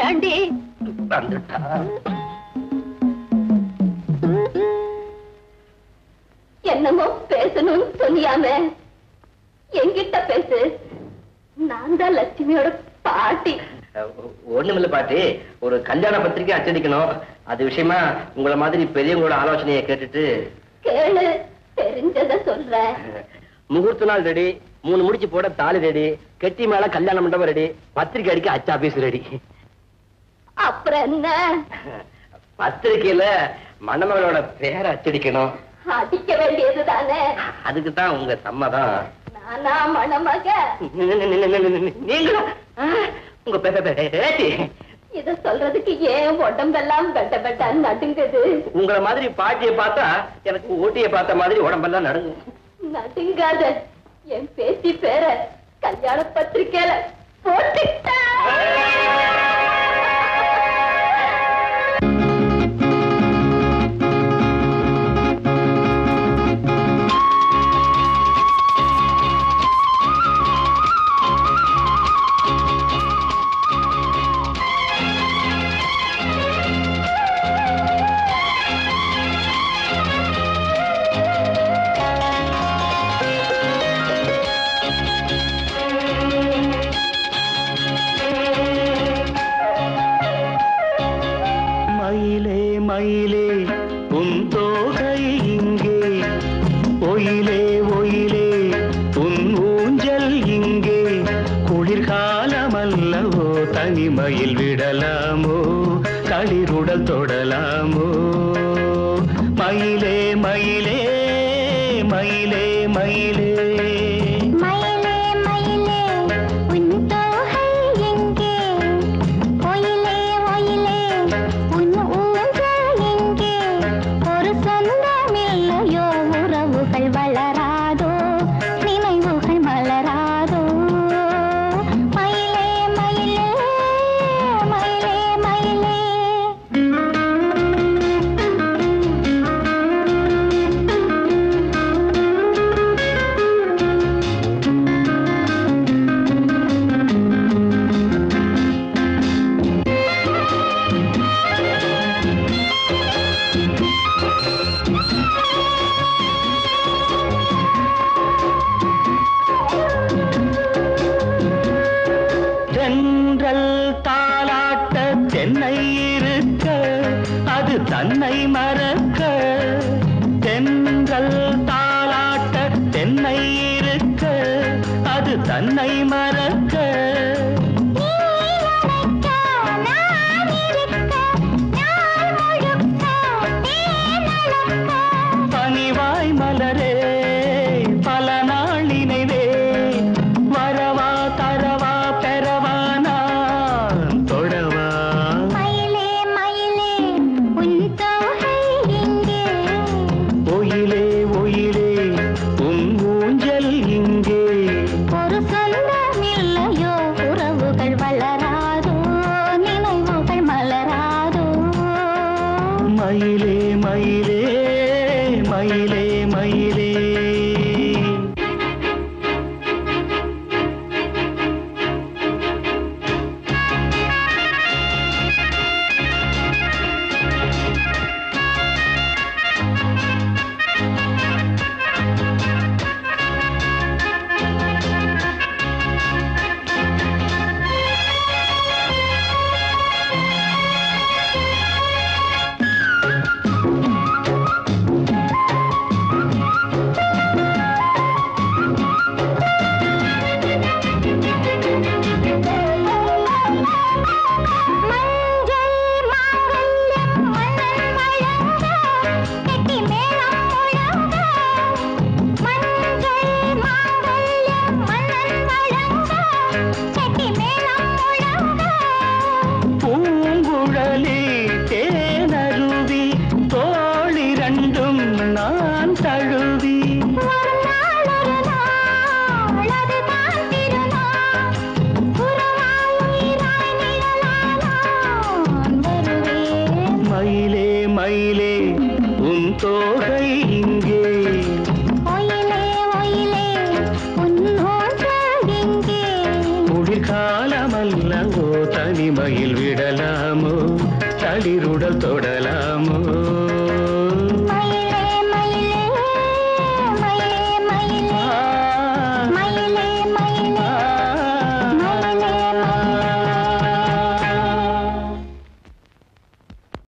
ஏண்டி வந்துட்டா என்னமோ பேசணும்னு சொன்னியாம என்கிட்ட பேசு நான் தான் லட்சுமியோட பாட்டி ஒண்ணுமில்ல பாட்டி ஒரு கல்யாண பத்திரிக்கை அச்சடிக்கணும் அது விஷயமா உங்கள மாதிரி பெரியவங்களோட ஆலோசனையை கேட்டுட்டு கேளு தெரிஞ்சத சொல்றேன் முகூர்த்த நாள் ரெடி மூணு முடிச்சு போட தாலி ரெடி கெட்டி மேல கல்யாண மண்டபம் ரெடி பத்திரிக்கை அடிக்க அச்சா ஆபீஸ் ரெடி அப்புறம் என்ன பத்திரிக்கையில மணமகளோட பேரை அச்சடிக்கணும் அடிக்க வேண்டியதுதானே அதுக்கு தான் உங்க சம்மதம் நானா மணமக நீங்களும் ஆ, உங்க பே- பே- பே- பேத்தி இத சொல்றதுக்கு ஏன் உடம்பெல்லாம் பெட்ட பெட்டான்னு நடுங்குது உங்கள மாதிரி பாட்டியை பார்த்தா எனக்கு ஊட்டியை பார்த்த மாதிரி உடம்பெல்லாம் நடுங்கும் நடுங்காத என் பேத்தி பேர கல்யாண பத்திரிக்கையில போட்டுட்டா மயிலே மயிலே உன் தோகை இங்கே ஒயிலே ஒயிலே உன் ஊஞ்சல் இங்கே குளிர்காலமல்லவோ தனிமையில் விடலாமோ களிருடல் தொடலாமோ மயிலே மயிலே மயிலே மயிலே மயிலே மயிலே உன் தோகை எங்கே ஒயிலே ஒயிலே உன் ஊஞ்சல் எங்கே ஒரு சொந்தமில்லையோ உறவுகள் வளராதோ நினைவுகள் மலராதோ மயிலே மயிலே மயிலே மயிலே மயில் விடலாமோ தளிருடல் தொடலாமோ